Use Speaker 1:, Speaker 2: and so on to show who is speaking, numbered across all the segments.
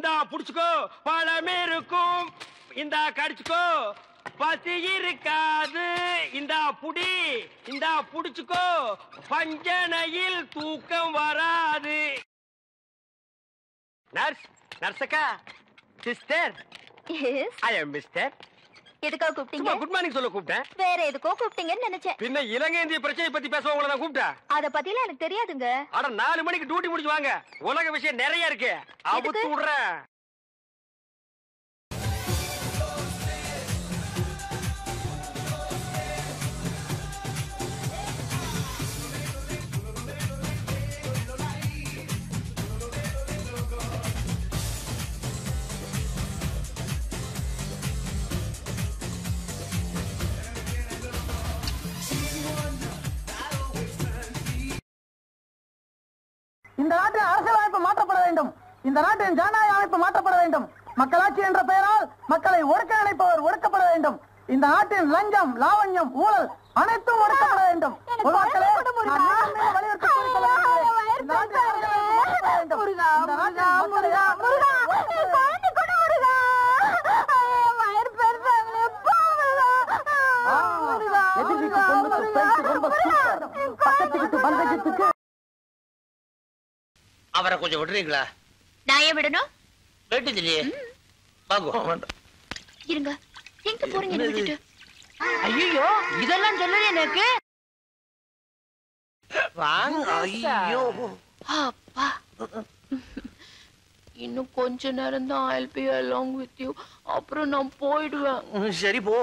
Speaker 1: இந்தா புடிச்சுக்கோ பழம் இருக்கும் இந்தா கடிச்சுக்கோ பசி இருக்காது இந்தா புடி இந்தா புடிச்சுக்கோ பஞ்சனையில் தூக்கம் வராது நர்ஸ் நர்ஸக்கா sister
Speaker 2: yes
Speaker 1: I am mister
Speaker 2: எதுக்காக
Speaker 1: சும்மா
Speaker 2: கூப்பிட்டீங்க
Speaker 1: குட் மார்னிங் சொல்ல கூப்பிட்டேன்
Speaker 2: வேற எதுக்கோ கூப்பிட்டீங்கன்னு நினைச்சேன்
Speaker 1: பின்ன இலங்கை இந்திய பிரச்சனை பத்தி பேச உங்களை நான் கூப்பிட்டேன்
Speaker 2: அத பத்திலாம் எனக்கு தெரியாதுங்க
Speaker 1: அட நாலு மணிக்கு டியூட்டி முடிச்சு வாங்க உலக விஷயம் நிறைய இருக்கு அவுத்து விடுறேன்
Speaker 3: இந்த நாட்டின் அரசியலமைப்பு மாற்றப்பட வேண்டும் இந்த நாட்டின் ஜனநாயக அமைப்பு மாற்றப்பட வேண்டும் மக்களாட்சி என்ற பெயரால் மக்களை ஒடுக்க நினைப்பவர் ஒடுக்கப்பட வேண்டும் இந்த நாட்டின் லஞ்சம் லாவண்யம் ஊழல் அனைத்தும் ஒடுக்கப்பட வேண்டும் பொதுமக்களே, நான் மீண்டும் மீண்டும் வலியுறுத்தி கூறிக்கொள்ள விரும்புகிறேன். இந்த நாட்டின் அரசியலமைப்பு மாற்றப்பட வேண்டும். இந்த நாட்டின் மக்களை ஆ, எதிர் வீட்டு பொண்ணுக்கு பெயிண்ட் ரொம்ப சூப்பர். பக்கத்து வீட்டு பந்தயத்துக்கு
Speaker 4: அவரை கொஞ்சம் விடுறீங்களா
Speaker 2: நான் ஏன் விடணும்
Speaker 4: வேண்டியது இல்லையே வாங்க
Speaker 2: இருங்க எங்க போறீங்க என்னை விட்டுட்டு
Speaker 4: ஐயோ இதெல்லாம் சொல்லல எனக்கு வாங்க ஐயோ
Speaker 5: அப்பா இன்னும் கொஞ்ச நேரம் தான் I'll be along with you அப்புறம் நான் போயிடுவேன்
Speaker 4: ம், சரி போ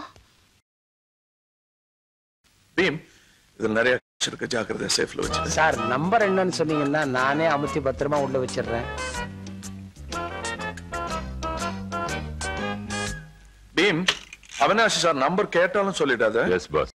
Speaker 6: பீம் இதுல நிறைய இருக்கு ஜாக்கிரதை சேஃப்ல வச்சு
Speaker 7: சார் நம்பர் என்னன்னு சொன்னீங்கன்னா நானே அமுத்தி பத்திரமா உள்ள வச்சிடுறேன்
Speaker 6: பீம் அவினாஷ் சார் நம்பர் கேட்டாலும் சொல்லிடாத
Speaker 8: எஸ் பாஸ்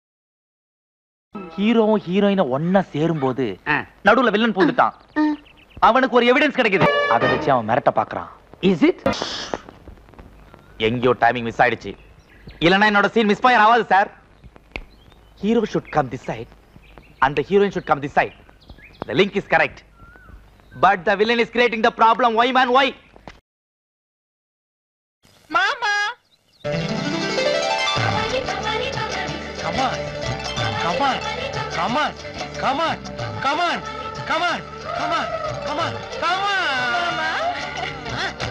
Speaker 9: ஹீரோவும் ஹீரோயினும் ஒன்னா சேரும்போது நடுவுல வில்லன் பூந்துட்டான் அவனுக்கு ஒரு எவிடன்ஸ் கிடைக்குது அதை வச்சு அவன் மிரட்ட பாக்குறான் இஸ் இட் எங்கேயோ டைமிங் மிஸ் ஆயிடுச்சு இல்லனா என்னோட சீன் மிஸ் ஃபயர் ஆகாது sir hero should come this side and the heroine should come this side the link is correct but the villain is creating the problem why man why
Speaker 5: மாமா
Speaker 7: Come on, come on, come on, come on, come on, come on, come on, come on, come on.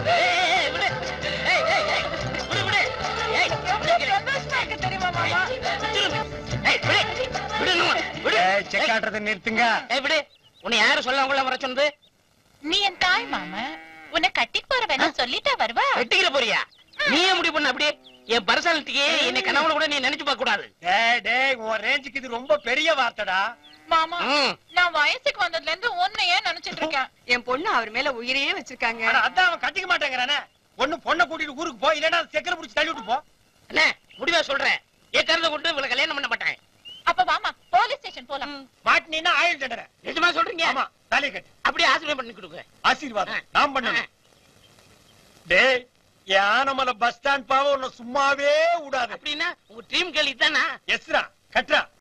Speaker 7: ஏய், செக் ஆட்டுறதை நிறுத்துங்க
Speaker 4: எப்படி உன்னை யாரு சொல்ல உங்கள வர சொன்னது
Speaker 5: நீ என் தாய் மாமா உன்னை கட்டிக்கு போற வேணா சொல்லிட்டா வருவா
Speaker 4: வெட்டிக்கிற போறியா நீயே முடிவு பண்ண அப்படியே என் பர்சனாலிட்டிக்கு என்னை கனவுல கூட நீ நினைச்சு பார்க்க கூடாது
Speaker 7: டேய் டேய் உன் ரேஞ்சுக்கு இது ரொம்ப பெரிய வார்த்தைடா
Speaker 5: மாமா
Speaker 4: ம்.
Speaker 5: நான் வயசுக்கு வந்ததுல இருந்து உன்னையே நினைச்சிட்டு இருக்கேன்
Speaker 10: என் பொண்ணு அவர் மேல உயிரையே வச்சிருக்காங்க
Speaker 7: ஆனா அதான் அவன் கட்டிக்க மாட்டேங்கிறானே ஒண்ணு பொண்ணை கூட்டிட்டு ஊருக்கு போ இல்லைன்னா செக்கரை பிடிச்சி தள்ளி விட்டு போ
Speaker 4: என்ன முடிவா சொல்றேன் என் கருத கொண்டு இவளை கல்யாணம் பண்ண மாட்டேன்
Speaker 5: அப்ப வாமா போலீஸ் ஸ்டேஷன் போலாம்
Speaker 7: மாட்டினீன்னா ஆயுள் தண்டனை
Speaker 4: நிஜமா சொல்றீங்க
Speaker 7: ஆமா தாலியை கட்டு
Speaker 4: அப்படியே ஆசிரியம் பண்ணி கொடுங்க
Speaker 7: ஆசீர்வாதம் நான் பண்ணணும் டேய் என் ஆனமலை பஸ் ஸ்டாண்ட் பாவ உன்னை சும்மாவே விடாது
Speaker 4: அப்படின்னா உங்க ட்ரீம் கேள்வி தானா
Speaker 7: எஸ்ரா கட்டுறா